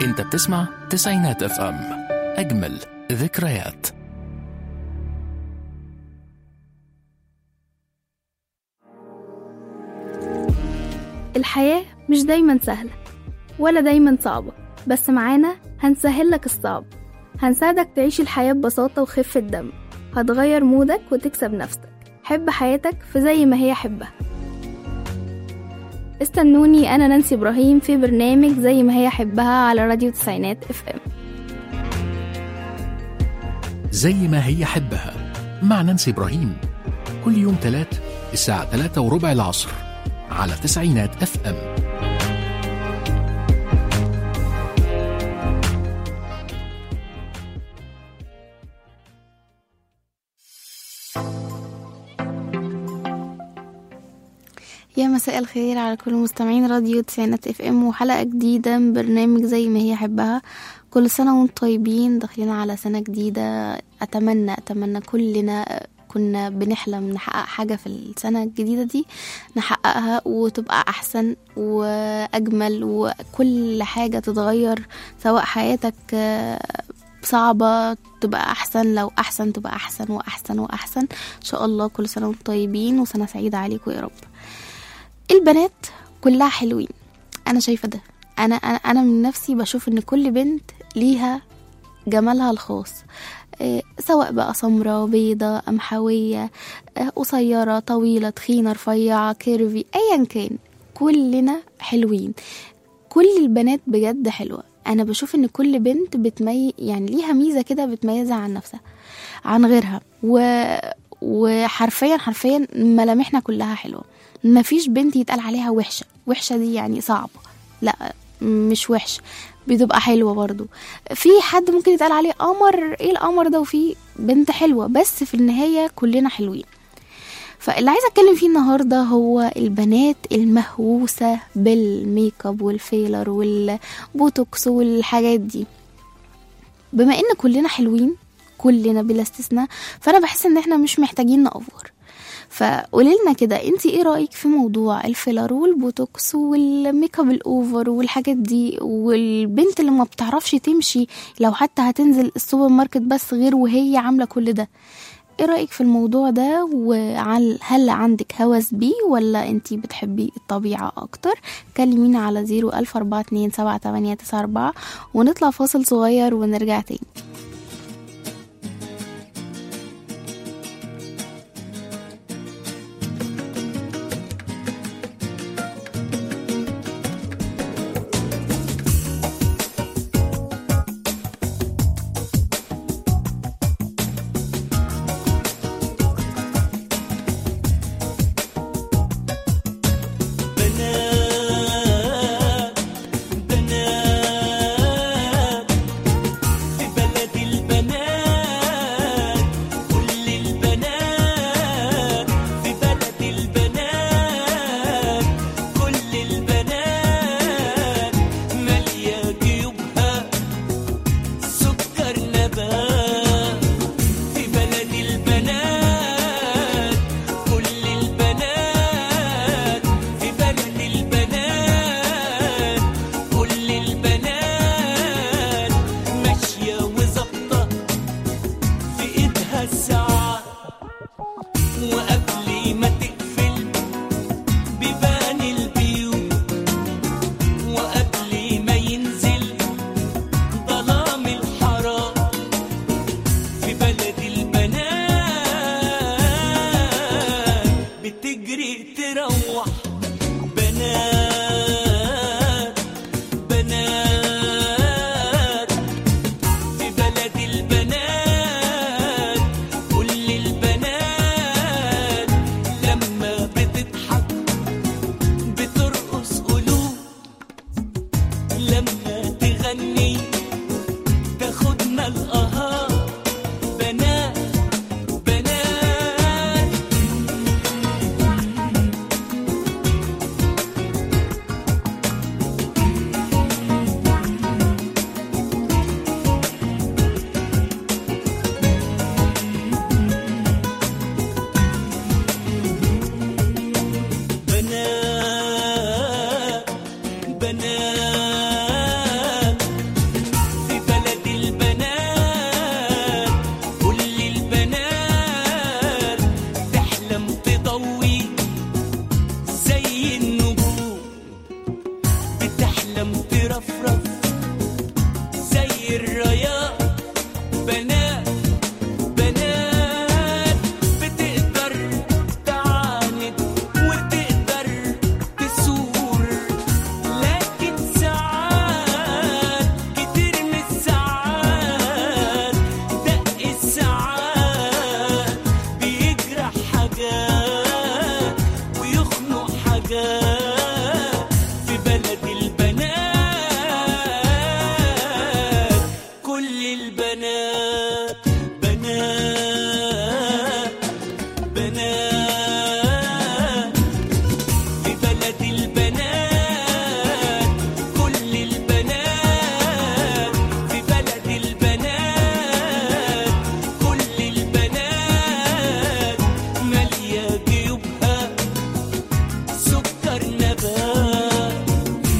انت بتسمع تسعينات اف ام اجمل ذكريات الحياة مش دايما سهلة ولا دايما صعبة بس معانا هنسهل لك الصعب هنساعدك تعيش الحياة ببساطة وخفة دم هتغير مودك وتكسب نفسك حب حياتك في زي ما هي حبها استنوني أنا نانسي إبراهيم في برنامج زي ما هي حبها على راديو تسعينات اف ام زي ما هي حبها مع نانسي إبراهيم كل يوم تلات الساعة تلاتة وربع العصر على تسعينات اف ام يا مساء الخير على كل مستمعين راديو تسعينات اف ام وحلقة جديدة من برنامج زي ما هي حبها كل سنة وانتم طيبين داخلين على سنة جديدة أتمنى أتمنى كلنا كنا بنحلم نحقق حاجة في السنة الجديدة دي نحققها وتبقى أحسن وأجمل وكل حاجة تتغير سواء حياتك آه، صعبة تبقى أحسن لو أحسن تبقى أحسن وأحسن وأحسن إن شاء الله كل سنة وانتم طيبين وسنة سعيدة عليكم يا رب البنات كلها حلوين انا شايفه ده انا انا انا من نفسي بشوف ان كل بنت ليها جمالها الخاص إيه، سواء بقى سمرة بيضة قمحوية آه، قصيرة طويلة تخينة رفيعة كيرفي أيا كان كلنا حلوين كل البنات بجد حلوة أنا بشوف إن كل بنت بتمي يعني ليها ميزة كده بتميزها عن نفسها عن غيرها و... وحرفيا حرفيا ملامحنا كلها حلوة مفيش بنت يتقال عليها وحشة وحشة دي يعني صعبة لا مش وحشة بتبقى حلوة برضو في حد ممكن يتقال عليه قمر ايه القمر ده وفي بنت حلوة بس في النهاية كلنا حلوين فاللي عايزة اتكلم فيه النهاردة هو البنات المهووسة بالميك اب والفيلر والبوتوكس والحاجات دي بما ان كلنا حلوين كلنا بلا استثناء فانا بحس ان احنا مش محتاجين نأفور فقوليلنا كده انت ايه رأيك في موضوع الفيلر والبوتوكس والميك اب الاوفر والحاجات دي والبنت اللي ما بتعرفش تمشي لو حتى هتنزل السوبر ماركت بس غير وهي عاملة كل ده ايه رأيك في الموضوع ده وهل هل عندك هوس بيه ولا انتي بتحبي الطبيعة اكتر كلمينا على زيرو الف اربعة اتنين سبعة تمانية تسعة اربعة ونطلع فاصل صغير ونرجع تاني بنات بنات في بلد البنات كل البنات في بلد البنات كل البنات مالية جيوبها سكر نبات في بلد البنات كل البنات في بلد البنات كل البنات ماشية وظابطة في ايدها الساعات وقبل ما تقفل بيبان البيوت وقبل ما ينزل ظلام الحرام في بلد البنات بتجري تروح بنات بنات في بلد البنات كل البنات لما بتضحك بترقص قلوب لما تغني تاخدنا القهار بنات بنات بان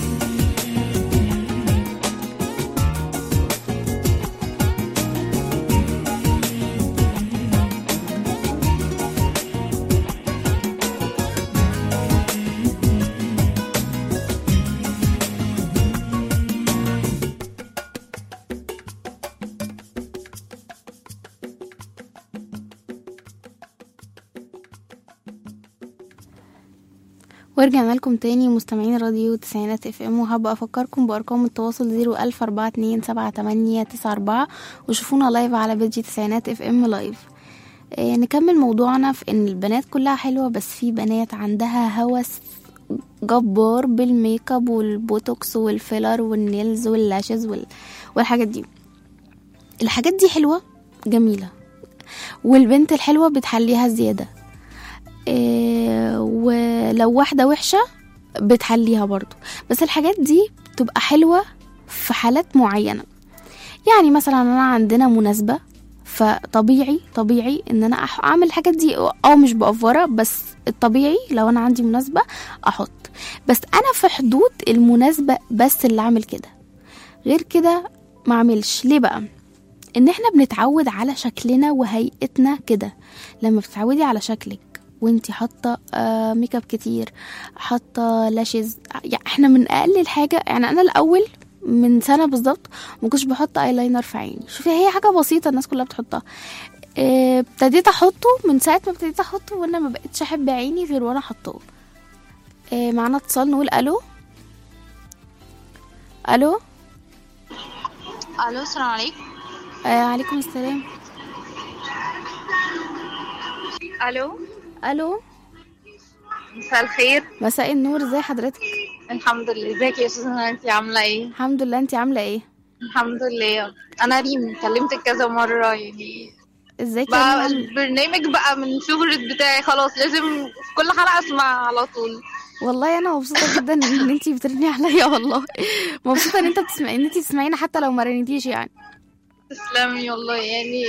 ورجعنا لكم تاني مستمعين راديو تسعينات اف ام وهبقى افكركم بارقام التواصل زيرو الف اربعة اتنين سبعة تمانية تسعة اربعة وشوفونا لايف على بيجي تسعينات اف ام لايف آه نكمل موضوعنا في ان البنات كلها حلوة بس في بنات عندها هوس جبار بالميك اب والبوتوكس والفيلر والنيلز واللاشز وال... والحاجات دي الحاجات دي حلوة جميلة والبنت الحلوة بتحليها زيادة إيه ولو واحدة وحشة بتحليها برضو بس الحاجات دي بتبقى حلوة في حالات معينة يعني مثلا انا عندنا مناسبة فطبيعي طبيعي ان انا أح- اعمل الحاجات دي او مش بأفورة بس الطبيعي لو انا عندي مناسبة احط بس انا في حدود المناسبة بس اللي اعمل كده غير كده ما اعملش ليه بقى ان احنا بنتعود على شكلنا وهيئتنا كده لما بتتعودي على شكلك وانتي حاطه آه ميك اب كتير حاطه لاشز يعني احنا من اقل الحاجه يعني انا الاول من سنه بالظبط ما كنتش بحط ايلاينر في عيني شوفي هي حاجه بسيطه الناس كلها بتحطها آه، ابتديت احطه من ساعه ما ابتديت احطه وانا ما بقتش احب عيني غير وانا حطاه آه، معانا اتصال نقول الو الو الو السلام عليكم آه عليكم السلام الو الو مساء الخير مساء النور ازي حضرتك الحمد لله ازيك يا استاذه انت عامله ايه الحمد لله انت عامله ايه الحمد لله انا ريم كلمتك كذا مره يعني ازيك يا بقى ريم؟ البرنامج بقى من فيفورت بتاعي خلاص لازم في كل حلقه اسمعها على طول والله انا مبسوطه جدا ان انت بترني عليا والله مبسوطه ان انت بتسمعي ان انت تسمعينا حتى لو ما رنيتيش يعني تسلمي والله يعني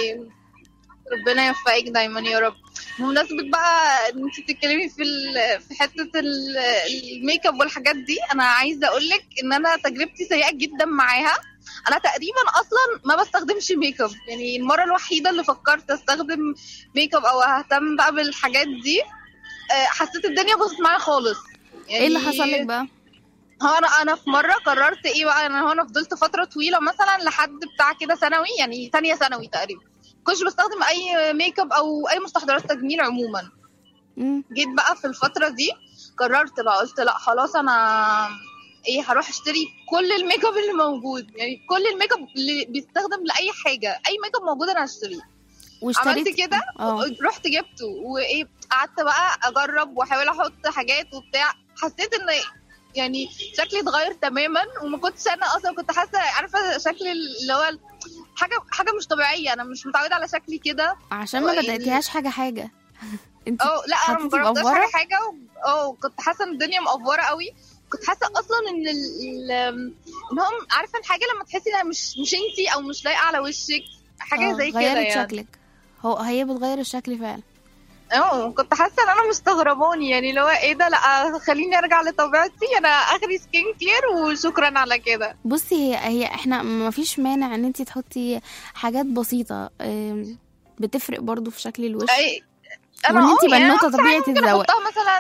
ربنا يوفقك دايما يا رب بمناسبة بقى ان انت بتتكلمي في ال- في حتة ال- الميك اب والحاجات دي انا عايزة اقولك ان انا تجربتي سيئة جدا معاها انا تقريبا اصلا ما بستخدمش ميك اب يعني المرة الوحيدة اللي فكرت استخدم ميك اب او اهتم بقى بالحاجات دي آه، حسيت الدنيا باظت معايا خالص يعني ايه اللي حصل لك بقى هو انا انا في مره قررت ايه بقى انا هو انا فضلت فتره طويله مثلا لحد بتاع كده ثانوي يعني ثانيه ثانوي تقريبا كنتش بستخدم اي ميك اب او اي مستحضرات تجميل عموما مم. جيت بقى في الفتره دي قررت بقى قلت لا خلاص انا ايه هروح اشتري كل الميك اب اللي موجود يعني كل الميك اب اللي بيستخدم لاي حاجه اي ميك اب موجود انا هشتريه واشتريت عملت كده اه رحت جبته وايه قعدت بقى اجرب واحاول احط حاجات وبتاع حسيت ان يعني شكلي اتغير تماما وما كنتش انا اصلا كنت حاسه عارفه شكل اللي هو حاجه حاجه مش طبيعيه انا مش متعوده على شكلي كده عشان ما يعني- بدأتيهاش حاججة حاجه انت اه لا انا ما حسيتي جربتش مقفورة؟ حاجه حاجه و- اه كنت حاسه ان الدنيا مقفوره قوي كنت حاسه اصلا ان ال... ال- ان هم عارفه الحاجه لما تحسي انها مش مش انتي او مش لايقه على وشك حاجه آه، زي كده غيرت يعني شكلك هو هي بتغير الشكل فعلا اه كنت حاسه ان انا مستغرباني يعني اللي هو ايه ده لا خليني ارجع لطبيعتي انا اخري سكين كلير وشكرا على كده بصي هي هي احنا ما فيش مانع ان انت تحطي حاجات بسيطه آم، بتفرق برضو في شكل الوش اي وإن اه انتي يعني بنوتة أقصى طبيعي حاجة ممكن تتذوق. احطها مثلا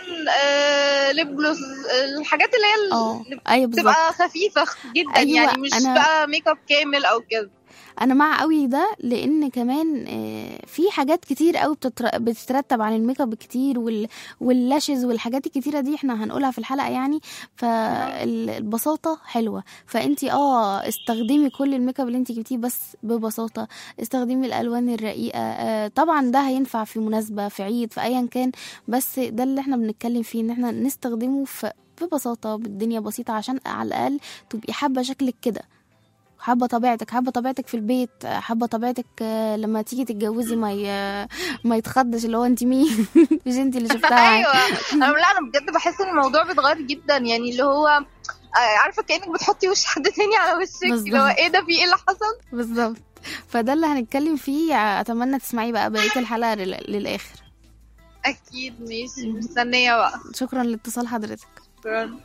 آه ليب جلوس الحاجات اللي هي اه اللي ايوه بالظبط بتبقى خفيفه جدا أيوة، يعني مش أنا- بقى ميك اب كامل او كده انا مع قوي ده لان كمان آه، في حاجات كتير قوي بتتر- بتترتب عن الميك اب كتير وال... واللاشز والحاجات الكتيره دي احنا هنقولها في الحلقه يعني فالبساطه حلوه فانتي اه استخدمي كل الميك اب اللي انتي جبتيه بس ببساطه استخدمي الالوان الرقيقه آه، طبعا ده هينفع في مناسبه في عيد في ايا كان بس ده اللي احنا بنتكلم فيه ان احنا نستخدمه في ببساطه بالدنيا بسيطه عشان على الاقل تبقي حابه شكلك كده حابه طبيعتك حابه طبيعتك في البيت حابه طبيعتك آه، لما تيجي تتجوزي ما ي... ما يتخضش اللي هو انت مين مش انت اللي شفتها معايا. ايوه انا لا انا بجد بحس ان الموضوع بيتغير جدا يعني اللي هو آه، عارفه كانك بتحطي وش حد تاني على وشك اللي هو بالظبط. ايه ده في ايه اللي حصل بالظبط فده اللي هنتكلم فيه اتمنى تسمعي بقى بقيه الحلقه لل... للاخر اكيد ماشي مستنيه بقى شكرا لاتصال حضرتك شكرا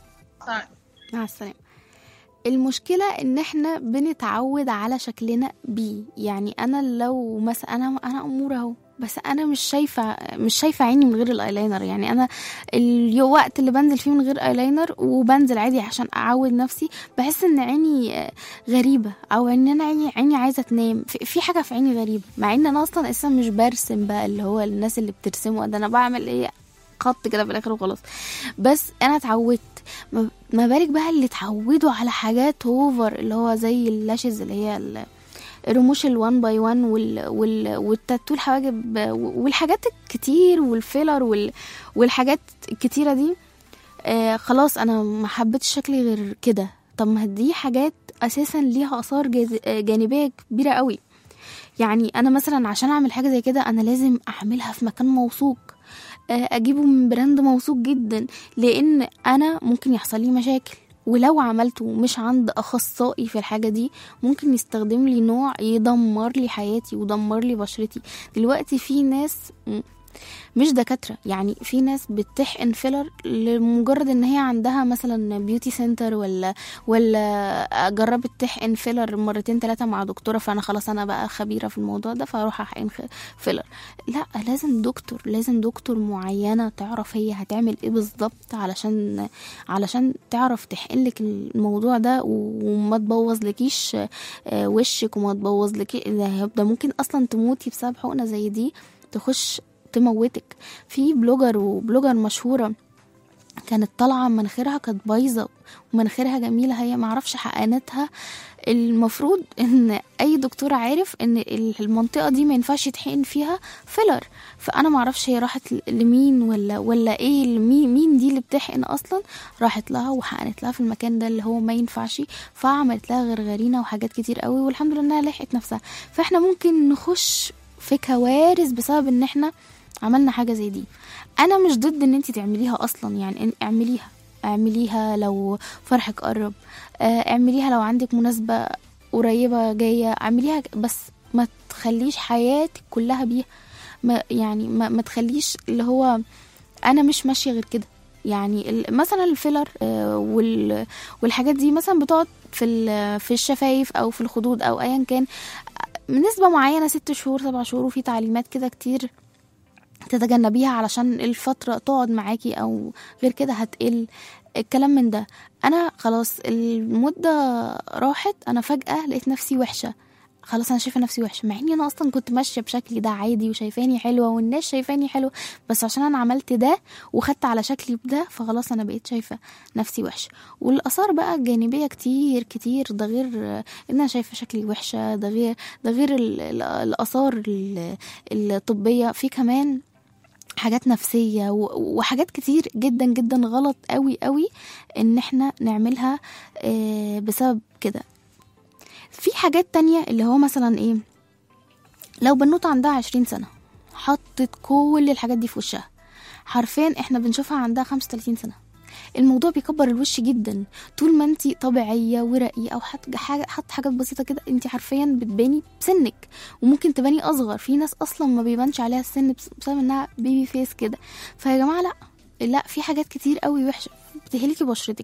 السلامة مع السلامة المشكلة ان احنا بنتعود على شكلنا بيه يعني انا لو مثلا انا انا امورة اهو بس انا مش شايفة مش شايفة عيني من غير الايلاينر يعني انا الوقت اللي بنزل فيه من غير ايلاينر وبنزل عادي عشان اعود نفسي بحس ان عيني آه، غريبة او ان انا عيني عيني عايزة تنام في في حاجة في عيني غريبة مع ان انا اصلا اساسا مش برسم بقى اللي هو الناس اللي بترسمه ده انا بعمل ايه خط كده في الاخر وخلاص بس انا اتعودت ما ما بالك بقى اللي اتعودوا على حاجات اوفر اللي هو زي اللاشز اللي هي ال- الرموش الوان باي وان وال وال والتاتو الحواجب والحاجات الكتير والفيلر وال والحاجات الكتيره دي آه خلاص انا ما حبيتش شكلي غير كده طب ما دي حاجات اساسا ليها اثار جاز- آه، جانبيه كبيره قوي يعني انا مثلا عشان اعمل حاجه زي كده انا لازم اعملها في مكان موثوق آه، اجيبه من براند موثوق جدا لان انا ممكن يحصل لي مشاكل ولو عملته مش عند اخصائي في الحاجه دي ممكن يستخدم لي نوع يدمر لي حياتي ويدمر لي بشرتي دلوقتي في ناس م- مش دكاترة يعني في ناس بتحقن فيلر لمجرد ان هي عندها مثلا بيوتي سنتر ولا ولا جربت تحقن فيلر مرتين ثلاثة مع دكتورة فانا خلاص انا بقى خبيرة في الموضوع ده فاروح احقن خ- فيلر لا لازم دكتور لازم دكتور معينة تعرف هي هتعمل ايه بالظبط علشان علشان تعرف تحقن لك الموضوع ده وما تبوظ لكيش آه، وشك وما تبوظ لك ده ده ممكن اصلا تموتي بسبب حقنة زي دي تخش تموتك في بلوجر وبلوجر مشهورة كانت طالعة مناخيرها كانت بايظة ومناخيرها جميلة هي معرفش حقنتها المفروض ان اي دكتور عارف ان المنطقة دي ما ينفعش يتحقن فيها فيلر فانا معرفش هي راحت لمين ولا ولا ايه مين مين دي اللي بتحقن اصلا راحت لها وحقنت لها في المكان ده اللي هو ما ينفعش فعملت لها غرغرينة وحاجات كتير قوي والحمد لله انها لحقت نفسها فاحنا ممكن نخش في كوارث بسبب ان احنا عملنا حاجة زي دي انا مش ضد ان انت تعمليها اصلا يعني إن- اعمليها اعمليها لو فرحك قرب آه، اعمليها لو عندك مناسبة قريبة جاية اعمليها بس ما تخليش حياتك كلها بيها ما يعني ما, ما تخليش اللي هو انا مش ماشية غير كده يعني ال- مثلا الفيلر آه، وال- والحاجات دي مثلا بتقعد في ال- في الشفايف او في الخدود او ايا كان نسبة معينة ست شهور سبع شهور وفي تعليمات كده كتير تتجنبيها علشان الفترة تقعد معاكي أو غير كده هتقل الكلام من ده أنا خلاص المدة راحت أنا فجأة لقيت نفسي وحشة خلاص انا شايفه نفسي وحشه مع اني انا اصلا كنت ماشيه بشكلي ده عادي وشايفاني حلوه والناس شايفاني حلوه بس عشان انا عملت ده وخدت على شكلي بده فخلاص انا بقيت شايفه نفسي وحشه والاثار بقى الجانبيه كتير كتير ده غير ان انا شايفه شكلي وحشه ده غير ده غير ال- ال- الاثار ال- الطبيه في كمان حاجات نفسية و- وحاجات كتير جدا جدا غلط قوي قوي ان احنا نعملها آه، بسبب كده في حاجات تانية اللي هو مثلا ايه لو بنوتة عندها عشرين سنة حطت كل الحاجات دي في وشها حرفيا احنا بنشوفها عندها خمسة وتلاتين سنة الموضوع بيكبر الوش جدا طول ما انت طبيعيه ورقيقه او حط حاجه حط حاجات بسيطه كده انت حرفيا بتباني بسنك وممكن تباني اصغر في ناس اصلا ما بيبانش عليها السن بس- بسبب انها بيبي فيس كده فيا جماعه لا لا في حاجات كتير قوي وحشه بتهلكي بشرتك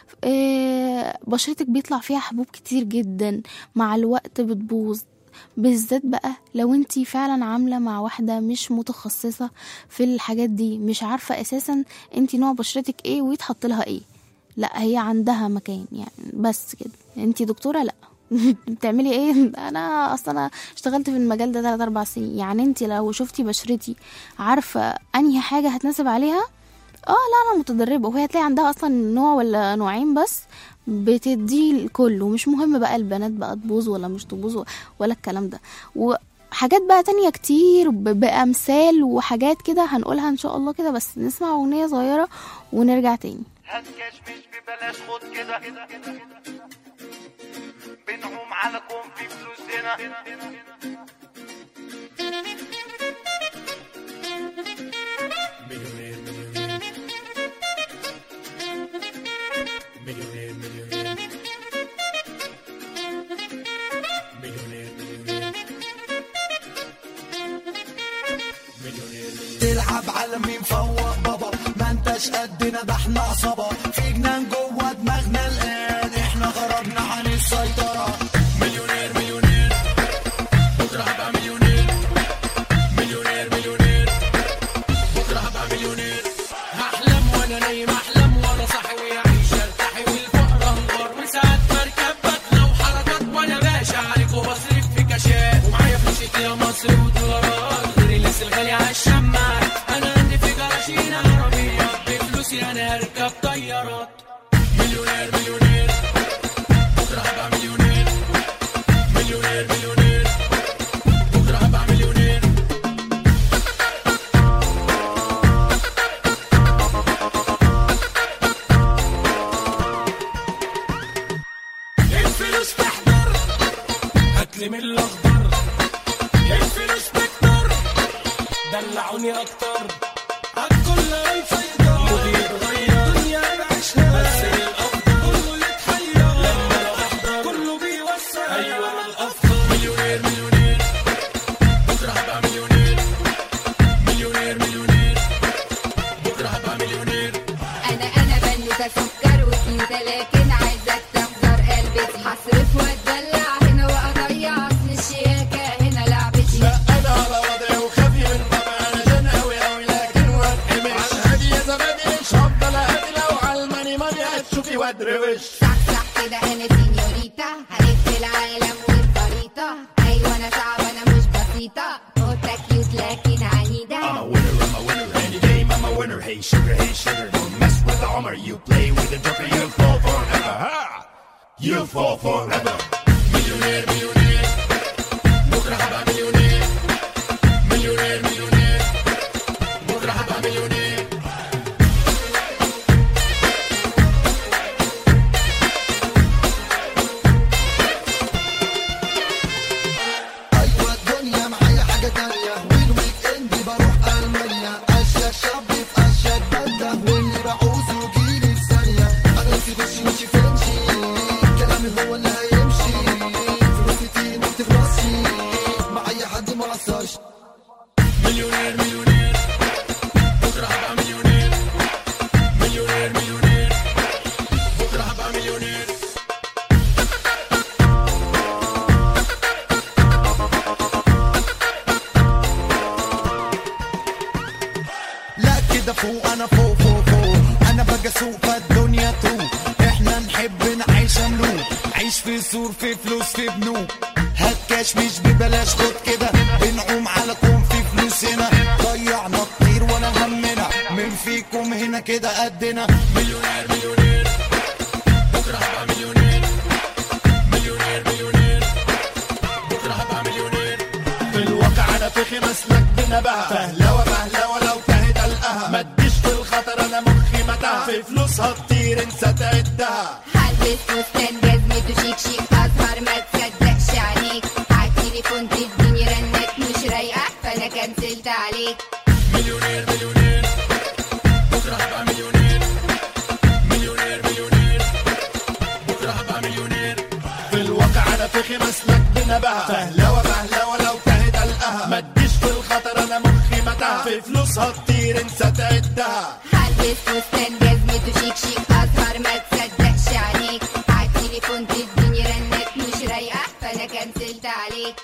آه بشرتك بيطلع فيها حبوب كتير جدا مع الوقت بتبوظ بالذات بقى لو انتي فعلا عامله مع واحده مش متخصصه في الحاجات دي مش عارفه اساسا انتي نوع بشرتك ايه ويتحط لها ايه لا هي عندها مكان يعني بس كده انتي دكتوره لا بتعملي ايه انا اصلا انا اشتغلت في المجال ده 3 4 سنين يعني انتي لو شفتي بشرتي عارفه انهي حاجه هتناسب عليها اه لا انا متدربه وهي تلاقي عندها اصلا نوع ولا نوعين بس بتدي الكل ومش مهم بقى البنات بقى تبوظ ولا مش تبوظ ولا الكلام ده وحاجات بقى تانية كتير ب- بأمثال وحاجات كده هنقولها ان شاء الله كده بس نسمع اغنية صغيرة ونرجع تاني هات كاش مش ببلاش خد كده بنعوم على كون في فلوس هنا تلعب على مين فوق بابا ما انتش قدنا ده احنا عصابة في جنان جوه الفلوس تحضر هاتلي من الاخضر الفلوس تكتر دلعوني اكتر عالكل هنسيطر مودي يتغير دنيا بعيشها بس الافضل كله يتحير لما انا بحضر كله بيوسع ايوه انا الافضل مليونير مليونير بكره هبقى مليونير مليونير مليونير بكره هبقى مليونير انا انا بنوتة سكر وكيوتة لكن عايزك تحضر قلبي هصرف واتدلع هنا واضيع اصل الشياكة هنا لعبتي انا على وضعي وخافي من طبعي انا جن اوي اوي لكن وضعي مش على الهادي يا زبادي مش هفضل اهدي لو على الماني ماني هتشوفي وادروش صح صح كده انا سينيوريتا هلف العالم والخريطة ايوه انا صعبة انا مش بسيطة قطة كيوت لكن عنيدة I'm a winner, I'm a winner, any game I'm a winner. Hey sugar, hey sugar, don't mess with the Homer. You play with the Joker, you fall forever. Ha! You fall forever. Millionaire, millionaire. بكرة هبقى مليونير. مليونير, مليونير. بكرة هبقى مليونير. ايوه الدنيا معايا حاجه تانية والويك اند بروح المانيا اشيك شاب في اشيك بلده واللي بعوزه يجيلي في ثانيه انا في بشي مش فنشي كلامي هو اللي هيمشي فلوسي تيجي ما بتخلصش مع اي حد ما قصرش مليونير, مليونير. بكرة هبقى مليونير. مليونير, مليونير. بكرة هبقى مليونير. لا كده فوق انا فوق فوق فوق انا بقى سوق فالدنيا تروق احنا نحب نعيش ملوك عيش في سور في فلوس في بنوك هات كاش مش ببلاش خد كده بنعوم على كوم في فلوس هنا ضيعنا كتير ولا همنا من فيكم هنا كده قدنا مليونير مليونير بكرة هبقى مليونير مليونير مليونير بكرة هبقى مليونير في الواقع انا في مسلك بنبهة فهلوة مهلوة لو تهدى القها ما تجيش في الخطر انا مخي متاهة في فلوسها كتير انسى تعدها هلبس فستان جزمته شيك شيك اسهر ما تصدقش عليك عالتليفون تديني رنات مش رايقة فانا كنسلت عليك مليونير مليونير بكرة هبقى مليونير مليونير مليونير بكرة هبقى مليونير في الواقع انا في مسلك بنبهة فهلوة مهلوة لو تهدى القها ما تجيش في الخطر انا مخي متاهة في فلوسها كتير انسى تعدها هلبس فستان جزمته شيك شيك اسهر ما تصدقش عليك عالتليفون تديني رنات مش رايقة فانا كنسلت عليك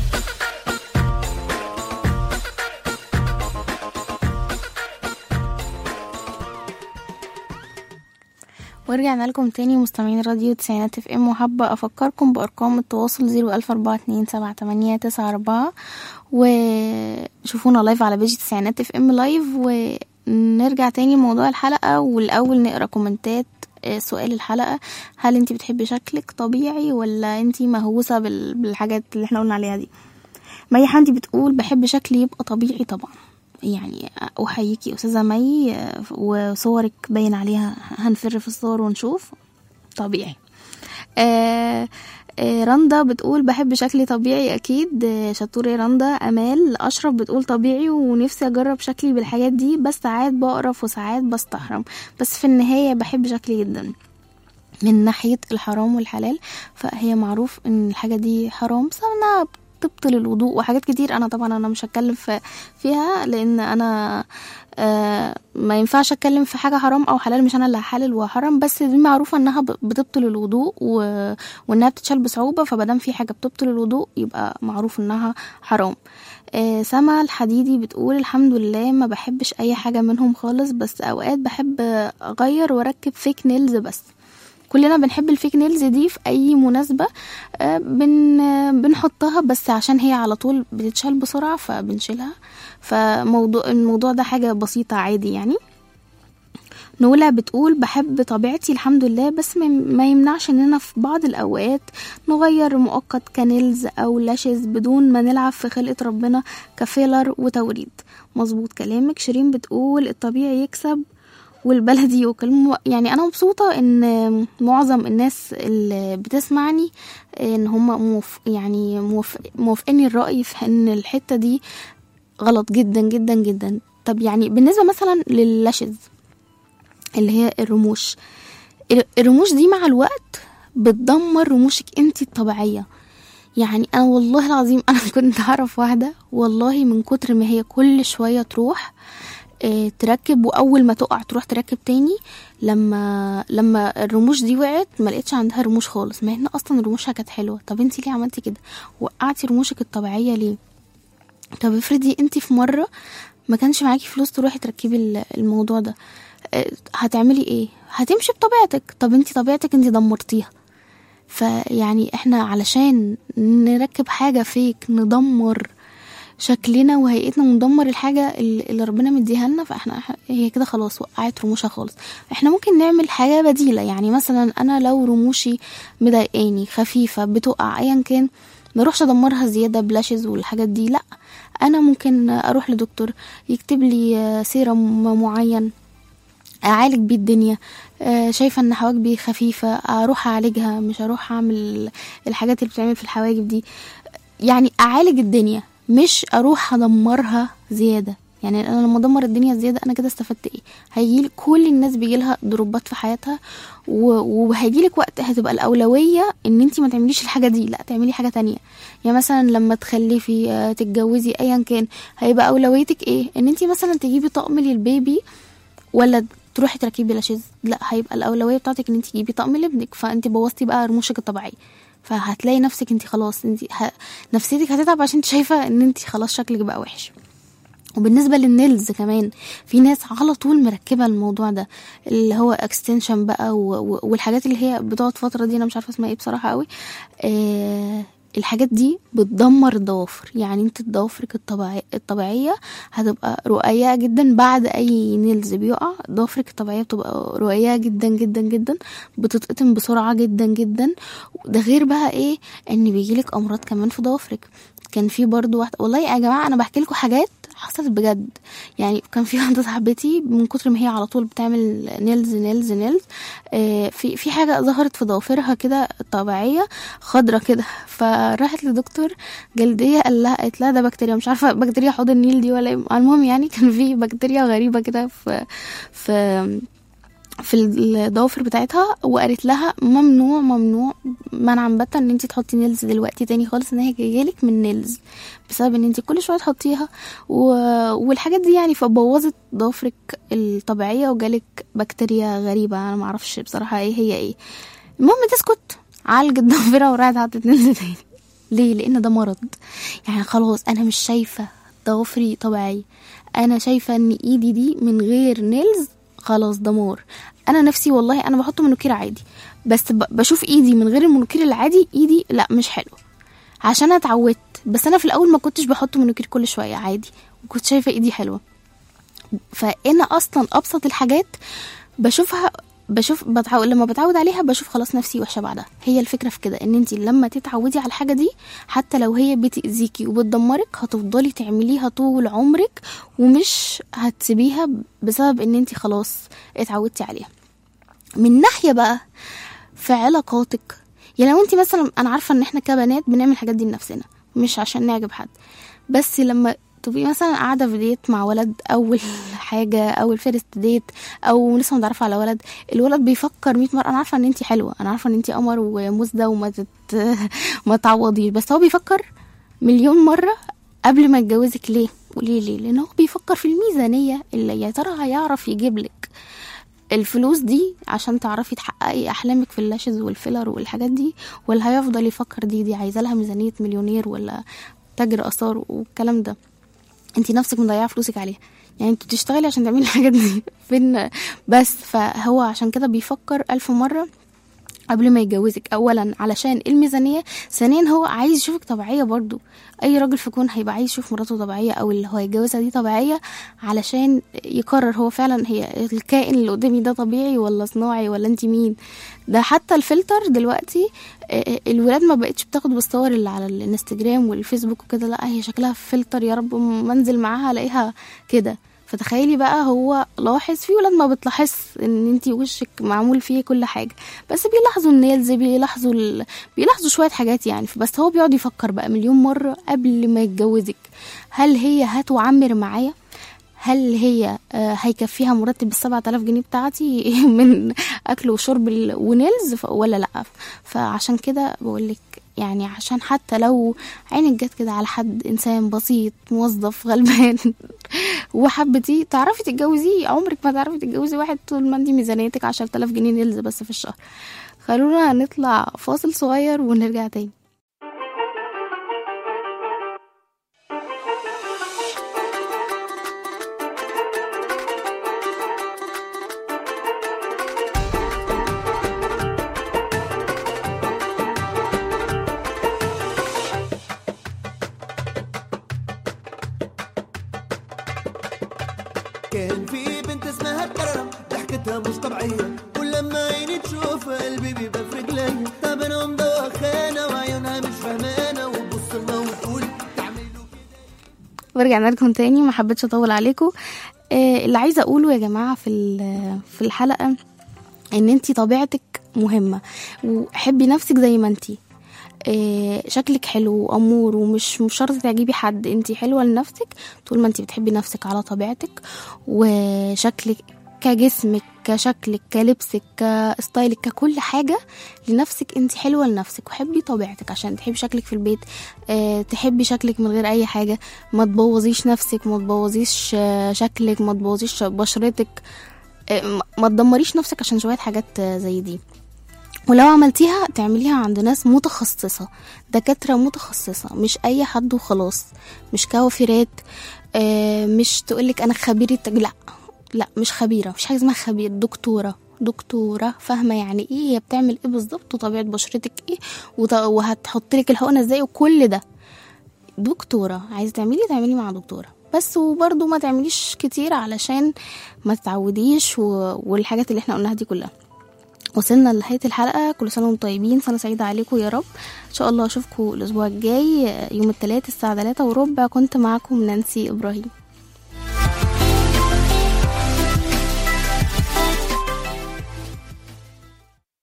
ورجعنا لكم تاني مستمعين راديو تسعينات اف ام وحابة افكركم بارقام التواصل زيرو الف اربعة اتنين سبعة تمانية تسعة اربعة وشوفونا لايف على بيج تسعينات اف ام لايف ونرجع تاني لموضوع الحلقة والاول نقرا كومنتات آه، سؤال الحلقة هل انتي بتحبي شكلك طبيعي ولا انتي مهووسة بال- بالحاجات اللي احنا قلنا عليها دي مي حمدي بتقول بحب شكلي يبقى طبيعي طبعا يعني احييكي يا استاذه مي آه، وصورك باين عليها هنفر في الصور ونشوف طبيعي آه آه رندا بتقول بحب شكلي طبيعي اكيد آه شطور يا رندا امال اشرف بتقول طبيعي ونفسي اجرب شكلي بالحاجات دي بس ساعات بقرف وساعات بستحرم بس في النهايه بحب شكلي جدا من ناحية الحرام والحلال فهي معروف ان الحاجة دي حرام بس انها تبطل الوضوء وحاجات كتير انا طبعا انا مش هتكلم في فيها لان انا آه ما ينفعش اتكلم في حاجة حرام او حلال مش انا اللي هحلل وحرام بس دي معروفة انها ب- بتبطل الوضوء و... وانها بتتشال بصعوبة فمادام في حاجة بتبطل الوضوء يبقى معروف انها حرام آه سما الحديدي بتقول الحمد لله ما بحبش اي حاجة منهم خالص بس اوقات بحب اغير واركب فيك نيلز بس كلنا بنحب الفيك نيلز دي في اي مناسبة آه، بن آه، بنحطها بس عشان هي على طول بتتشال بسرعة فبنشيلها فموضوع الموضوع ده حاجة بسيطة عادي يعني نولا بتقول بحب طبيعتي الحمد لله بس ما- ما يمنعش اننا في بعض الاوقات نغير مؤقت كنيلز او لاشز بدون ما نلعب في خلقة ربنا كفيلر وتوريد مظبوط كلامك شيرين بتقول الطبيعي يكسب والبلدي يوكل م- يعني انا مبسوطه ان معظم الناس اللي بتسمعني ان هم موف يعني موف موافقين الراي في ان الحته دي غلط جدا جدا جدا طب يعني بالنسبه مثلا لللاشز اللي هي الرموش ال- الرموش دي مع الوقت بتدمر رموشك انت الطبيعيه يعني انا والله العظيم انا كنت اعرف واحده والله من كتر ما هي كل شويه تروح آه، تركب واول ما تقع تروح تركب تاني لما لما الرموش دي وقعت ما لقيتش عندها رموش خالص ما هنا اصلا رموشها كانت حلوه طب انت ليه عملتي كده وقعتي رموشك الطبيعيه ليه طب افرضي انت في مره ما كانش معاكي فلوس تروحي تركبي ال- الموضوع ده آه، هتعملي ايه هتمشي بطبيعتك طب انت طبيعتك انت دمرتيها فيعني احنا علشان نركب حاجة فيك ندمر شكلنا وهيئتنا وندمر الحاجة اللي اللي ربنا مديها لنا فاحنا هي كده خلاص وقعت رموشها خالص احنا ممكن نعمل حاجة بديلة يعني مثلا انا لو رموشي مضايقاني خفيفة بتقع ايا كان نروحش ادمرها زيادة بلاشز والحاجات دي لا انا ممكن اروح لدكتور يكتب لي آه، سيرم معين اعالج بيه الدنيا آه، شايفه ان حواجبي خفيفه اروح اعالجها مش اروح اعمل الحاجات اللي بتعمل في الحواجب دي يعني اعالج الدنيا مش اروح ادمرها زياده يعني انا لما ادمر الدنيا زياده انا كده استفدت ايه هيجيلك كل الناس بيجيلها ضربات في حياتها و- وهيجيلك وقت هتبقى الاولويه ان انت ما تعمليش الحاجه دي لا تعملي حاجه تانية يعني مثلا لما تخلفي آه، تتجوزي ايا كان هيبقى اولويتك ايه ان انت مثلا تجيبي طقم للبيبي ولا تروحي تركبي لاشيز لا هيبقى الاولويه بتاعتك ان انت تجيبي طقم لابنك فانت بوظتي بقى رموشك الطبيعيه فهتلاقي نفسك انت خلاص انت ه... نفسيتك هتتعب عشان انت شايفه ان انت خلاص شكلك بقى وحش وبالنسبه للنيلز كمان في ناس على طول مركبه الموضوع ده اللي هو اكستنشن بقى و... و... والحاجات اللي هي بتقعد فتره دي انا مش عارفه اسمها ايه بصراحه قوي آه... الحاجات دي بتدمر الضوافر يعني انت ضوافرك الطبيعي الطبيعيه هتبقى رقيقه جدا بعد اي نيلز بيقع ضوافرك الطبيعيه بتبقى رقيقه جدا جدا جدا بتتقطم بسرعه جدا جدا ده غير بقى ايه ان بيجيلك امراض كمان في ضوافرك كان في برضو واحده والله يا جماعه انا بحكي لكم حاجات حصلت بجد يعني كان في واحده صاحبتي من كتر ما هي على طول بتعمل نيلز نيلز نيلز آه في في حاجه ظهرت في ضوافرها كده طبيعيه خضره كده فراحت لدكتور جلديه قال لها قالت لها ده بكتيريا مش عارفه بكتيريا حوض النيل دي ولا ايه المهم يعني كان في بكتيريا غريبه كده في في في الضوافر بتاعتها وقالت لها ممنوع ممنوع منعا باتا ان انت تحطي نيلز دلوقتي تاني خالص ان هي جايلك من نيلز بسبب ان انت كل شويه تحطيها و... والحاجات دي يعني فبوظت ضوافرك الطبيعيه وجالك بكتيريا غريبه انا معرفش بصراحه ايه هي ايه المهم تسكت عالجت ضوافرها وراحت حطت نيلز تاني ليه لان ده مرض يعني خلاص انا مش شايفه ضوافري طبيعيه انا شايفه ان ايدي دي من غير نيلز خلاص دمار انا نفسي والله انا بحط منوكير عادي بس ب- بشوف ايدي من غير المنوكير العادي ايدي لا مش حلو عشان أنا اتعودت بس انا في الاول ما كنتش بحط منوكير كل شويه عادي وكنت شايفه ايدي حلوه فانا اصلا ابسط الحاجات بشوفها بشوف بتعود لما بتعود عليها بشوف خلاص نفسي وحشه بعدها هي الفكره في كده ان انت لما تتعودي على الحاجه دي حتى لو هي بتاذيكي وبتدمرك هتفضلي تعمليها طول عمرك ومش هتسيبيها بسبب ان انت خلاص اتعودتي عليها من ناحيه بقى في علاقاتك يعني لو انت مثلا انا عارفه ان احنا كبنات بنعمل الحاجات دي لنفسنا مش عشان نعجب حد بس لما تبقي مثلا قاعده في ديت مع ولد اول حاجه اول فيرست ديت او لسه متعرفه على ولد الولد بيفكر 100 مره انا عارفه ان انت حلوه انا عارفه ان انت قمر ومزده وما تت... ما تعوضيش بس هو بيفكر مليون مره قبل ما يتجوزك ليه وليه ليه لان هو بيفكر في الميزانيه اللي يا ترى هيعرف يجيب لك الفلوس دي عشان تعرفي تحققي احلامك في اللاشز والفيلر والحاجات دي ولا هيفضل يفكر دي دي عايزه لها ميزانيه مليونير ولا تاجر اثار والكلام ده انت نفسك مضيعه فلوسك عليها يعني انت بتشتغلي عشان تعملي الحاجات دي فين بس فهو عشان كده بيفكر ألف مرة قبل ما يتجوزك اولا علشان الميزانيه ثانيا هو عايز يشوفك طبيعيه برضو اي راجل في كون هيبقى عايز يشوف مراته طبيعيه او اللي هو هيتجوزها دي طبيعيه علشان يقرر هو فعلا هي الكائن اللي قدامي ده طبيعي ولا صناعي ولا انت مين ده حتى الفلتر دلوقتي آه، الولاد ما بقتش بتاخد بالصور اللي على الانستجرام والفيسبوك وكده لا هي شكلها فلتر يا رب ما انزل معاها الاقيها كده فتخيلي بقى هو لاحظ في ولاد ما بتلاحظ ان انتي وشك معمول فيه كل حاجه بس بيلاحظوا النيلز بيلاحظوا ال... بيلاحظوا شويه حاجات يعني بس هو بيقعد يفكر بقى مليون مره قبل ما يتجوزك هل هي هتعمر معايا هل هي آه، هيكفيها مرتب السبعة آلاف جنيه بتاعتي من أكل وشرب ال- ونيلز ف- ولا لأ فعشان كده بقولك يعني عشان حتى لو عينك جت كده على حد إنسان بسيط موظف غلبان وحبتيه تعرفي تتجوزيه عمرك ما تعرفي تتجوزي واحد طول ما انت ميزانيتك عشرة آلاف جنيه نيلز بس في الشهر خلونا نطلع فاصل صغير ونرجع تاني كان في بنت اسمها كرم ضحكتها مش طبيعية كل لما عيني تشوف قلبي بيبقى في رجليا طب انا مدوخانة وعيونها مش فهمانة وتبص لنا وتقول ورجعنا لكم تاني ما حبيتش اطول عليكم آه اللي عايزه اقوله يا جماعه في ال- في الحلقه ان انتي طبيعتك مهمه وحبي نفسك زي ما انتي آه شكلك حلو وامور ومش مش شرط تعجبي حد انتي حلوه لنفسك طول ما انتي بتحبي نفسك على طبيعتك وشكلك كجسمك كشكلك كلبسك كستايلك ككل حاجة لنفسك انت حلوة لنفسك وحبي طبيعتك عشان تحبي شكلك في البيت اه تحبي شكلك من غير اي حاجة ما تبوظيش نفسك ما تبوظيش آه، شكلك ما تبوظيش بشرتك آه، ما- ما تدمريش نفسك عشان شوية حاجات آه، زي دي ولو عملتيها تعمليها عند ناس متخصصة دكاترة متخصصة مش أي حد وخلاص مش كوافيرات آه، مش تقولك أنا خبيرة لا لا مش خبيرة مش حاجة اسمها خبير دكتورة دكتورة فاهمة يعني ايه هي بتعمل ايه بالظبط وطبيعة بشرتك ايه وط- وهتحط لك الحقنة ازاي وكل ده دكتورة عايزة تعملي تعملي مع دكتورة بس وبرضه ما تعمليش كتير علشان ما تتعوديش و... والحاجات اللي احنا قلناها دي كلها وصلنا لنهاية الحلقة كل سنة وانتم طيبين سنة سعيدة عليكم يا رب ان شاء الله اشوفكم الاسبوع الجاي يوم الثلاث الساعة 3 وربع كنت معاكم نانسي ابراهيم